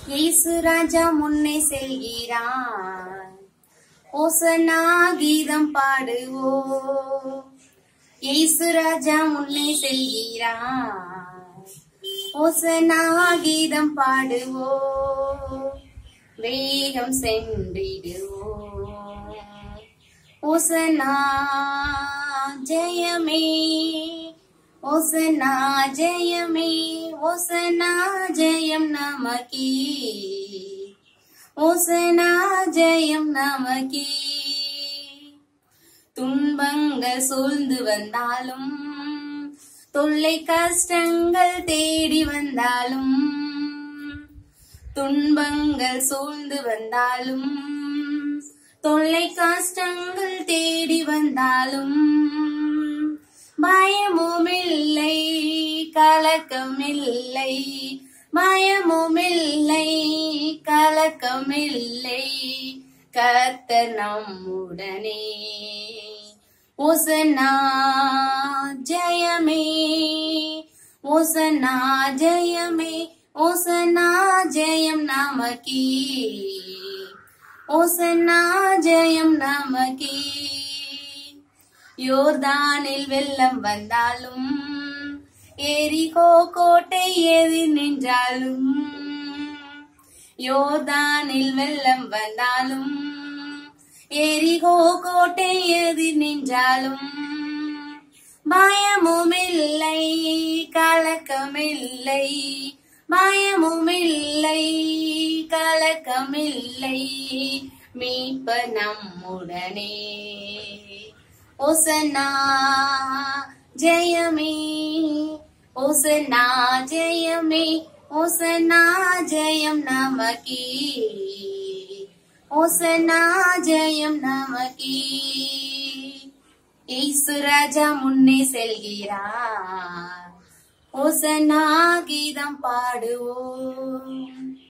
இயேசு ராஜா முன்னே செல்கிறார் ஓசனா கீதம் பாடுவோ இயேசு ராஜா முன்னே செல்கிறார் ஓசனா கீதம் பாடுவோ வேகம் சென்றிடுவோ ஓசனா ஜெயமே ஓசனா ஜெயமே ஓசனா ஜெயம் நமக்கே ஓசனா ஜெயம் நமக்கே துன்பங்கள் சூழ்ந்து வந்தாலும் தொல்லை கஷ்டங்கள் தேடி வந்தாலும் துன்பங்கள் சூழ்ந்து வந்தாலும் தொல்லை கஷ்டங்கள் தேடி வந்தாலும் பயமுமில்லை கலக்கமில்லை பயமுமில்லை கலக்கமில்லை கர்த்தர் நம்முடனே ஓசனா ஜெயமே ஓசனா ஜெயமே ஓசனா ஜெயம் நமக்கே ஓசனா ஜெயம் நமக்கே யோர்தானில் வெள்ளம் வந்தாலும் எரிகோ கோட்டை எதிர் நின்றாலும் யோர்தானில் வெள்ளம் வந்தாலும் எரிகோ கோட்டை எதிர் நின்றாலும் பயமுமில்லை கலக்கமில்லை பயமுமில்லை கலக்கமில்லை மீட்ப நம்முடனே ஓசனா ஜெயமே ஓசனா ஜெயமே ஓசனா ஜெயம் நமக்கே ஓசனா ஜெயம் நமக்கே இயேசு ராஜா முன்னே செல்கிறார் ஓசனா கீதம் பாடுவோம்